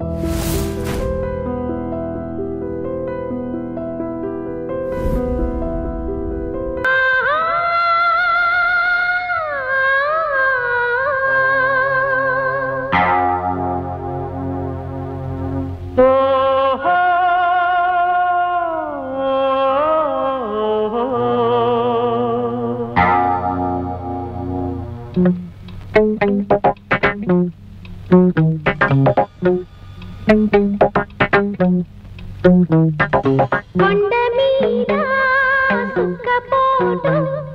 కొండ మీద సుఖపోటు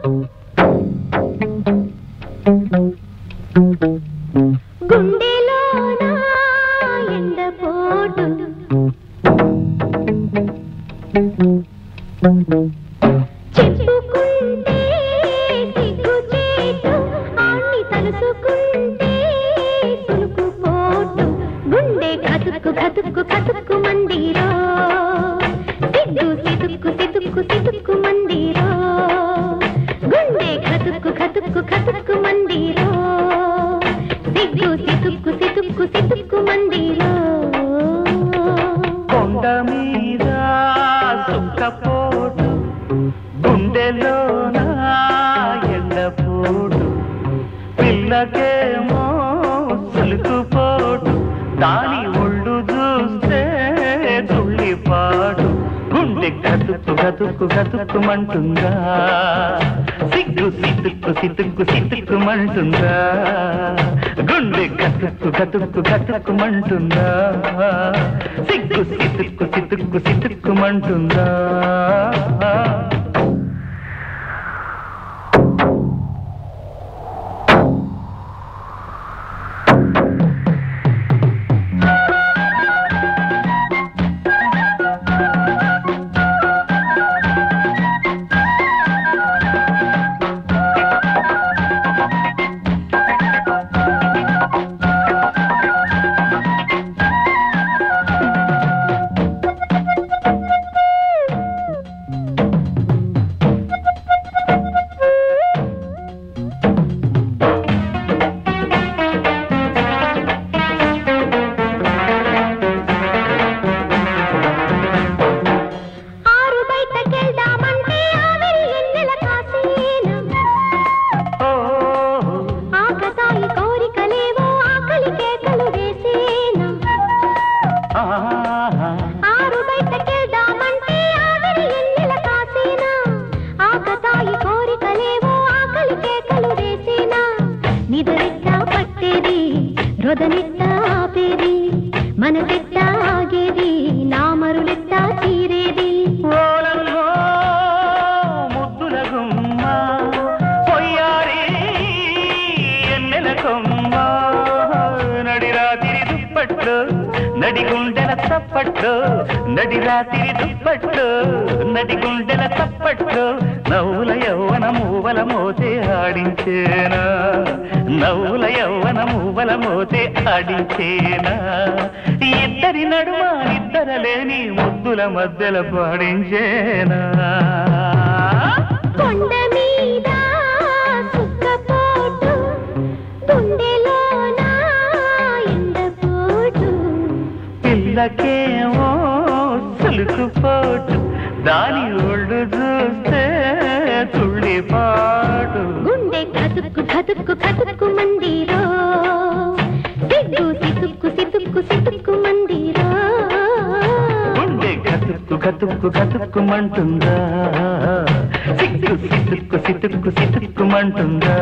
గుండెలోన ఎండపోటు చెప్పుకుంటే సిగ్గుచేటు ఆన్ని తలుసుకుంటే సులుకుపోటు గుండె కతుక్కు కతుక్కు కతుక్కు మందిరో సిగ్గు సితుక్కు సితుక్కు సితుక్కు మందిరో గుండె కతుక్కు కతుక్కు కతుక్కు మందిరో సిగ్గు సితుక్కు సితుక్కు సితుక్కు మందిరో కొండ మీద సుఖపోటు గుండెలోన ఎండపోటు పిల్లకేమో సులుకుపోటు దాని ఒళ్ళు చూస్తే తుళ్ళిపాటు గుండె గతుక్కు గతుక్కు గతుక్కుమంటుందా సిగ్గు సితుక్కు సితుక్కు సితుక్కుమంటుందా గుండె గతుక్కు గతుక్కు గతుక్కుమంటుందా సిగ్గు సితుక్కు సితుక్కు సితుక్కుమంటుందా ఆరు బయటకెళ్దామంటే ఆవిరి ఎన్నెల కాసేనా ఓ ఆకతాయి కోరికలేవో ఆకలి కేకలు వేసేనా ఆహా ఆరు బయటకెళ్దామంటే ఆవిరి ఎన్నెల కాసేనా ఆకతాయి కోరికలేవో ఆకలి కేకలు వేసేనా నిదరెట్టా పట్టేది రొదనెట్టా ఆపేది మనసెట్టా ఆగేది నామరులెట్టా తీరేది ఓలల్లో ముద్దుల గుమ్మ పొయ్యారి ఎన్నెల కొమ్మ నడిరాతిరి దుప్పట్లు నడిగుండెల తప్పట్లు నడిరాతిరి దుప్పట్లు నడిగుండెల తప్పట్లు నవ్వుల యవ్వన మూవల మోతే ఆడించేనా నవ్వుల యవ్వన మూవల మోతే ఆడించేనా ఇద్దరి నడుమ ఇద్దరలేని ముద్దుల మధ్యల పాడించేనా కొండ మీద సుఖపోటు గుండెలోన ఎండపోటు పిల్లకేమో సులుకుపోటు దాని ఒళ్ళు చూస్తే తుళ్ళిపాటు గుండె కతుక్కు కతుక్కు కతుక్కు మందిరో సిగ్గు సితుక్కు సితుక్కు సితుక్కు మందిరో గుండె గతుక్కు గతుక్కు గతుక్కుమంటుందా సిక్కు సితుక్కు సితుక్కు సితుక్కుమంటుందా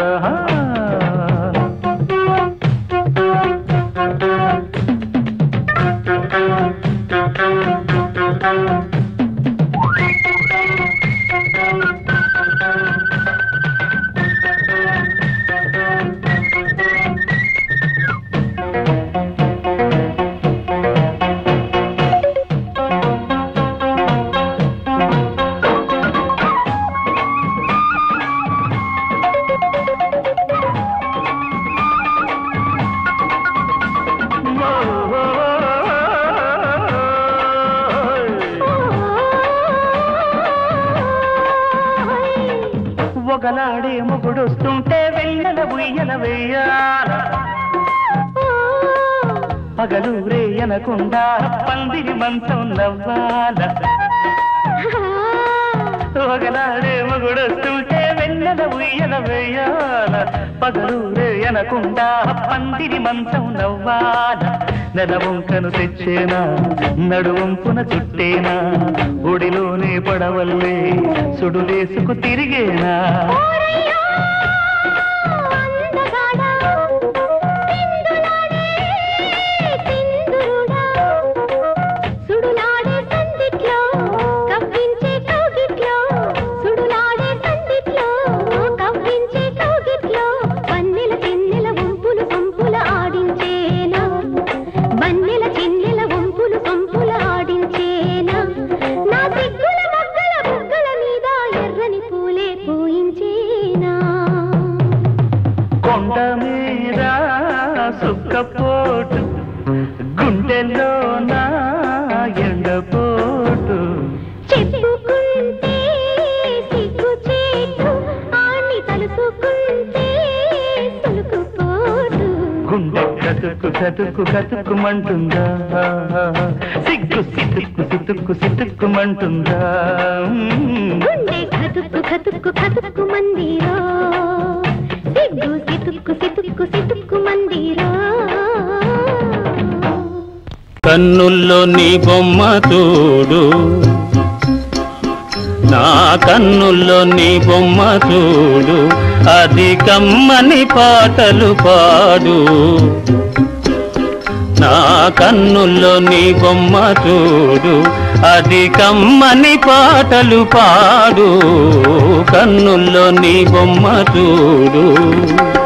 ఒకలాడే మొగుడొస్తుంటే వెన్నెల ఉయ్యల వెయ్యాల పగలు రేయనకుండా పందిరి మంచం నవ్వాల ఒకనాడే మగుడొస్తుంటే వెన్నెల ఉయ్యల వేయాల పగలు రేయనకుండా పందిరి మంచం నవ్వాల నెల వంకను తెచ్చేనా నడువంపున చుట్టేనా ఒడిలోనే పడవల్లే సుడులేసుకు తిరిగేనా ఓరయ్యో, అందగాడా, సింధులాడే, సింధురుడా, సుడులాడే సందిట్లో, కవ్వించే కౌగిట్లో, సుడులాడే సందిట్లో, కవ్వించే కౌగిట్లో, వన్నెల చెన్నెల వంపులు సొంపుల ఆడించేనా వన్నెల చెన్నెల వంపులు సొంపుల ఆడించేనా నా సిగ్గుల మొగ్గల బుగ్గల మీద ఎర్రని పూలే పూయించేనా కొండ మీద సుక్కపోటు గుండెల్లో నా ఎండపోటు చెప్పుకుంటే సిగ్గు చేటు ఆణ్ణి తలుసుకుంటే సులుకుపోటు గుండె కతుక్కు కతుక్కు కతుక్కుమంటుందా సిగ్గు సితుక్కు సితుక్కు సితుక్కుమంటుందా గుండె కతుక్కు కతుక్కు కతుక్కు మందిరో సిగ్గు సితుక్కు సితుక్కు సితుక్కు మందిరో కన్నుల్లో నీ బొమ్మ చూడు నా కన్నుల్లో నీ బొమ్మ చూడు అది కమ్మని పాటలు పాడు నా కన్నుల్లో నీ బొమ్మ చూడు అది కమ్మని పాటలు పాడు కన్నుల్లో నీ బొమ్మ చూడు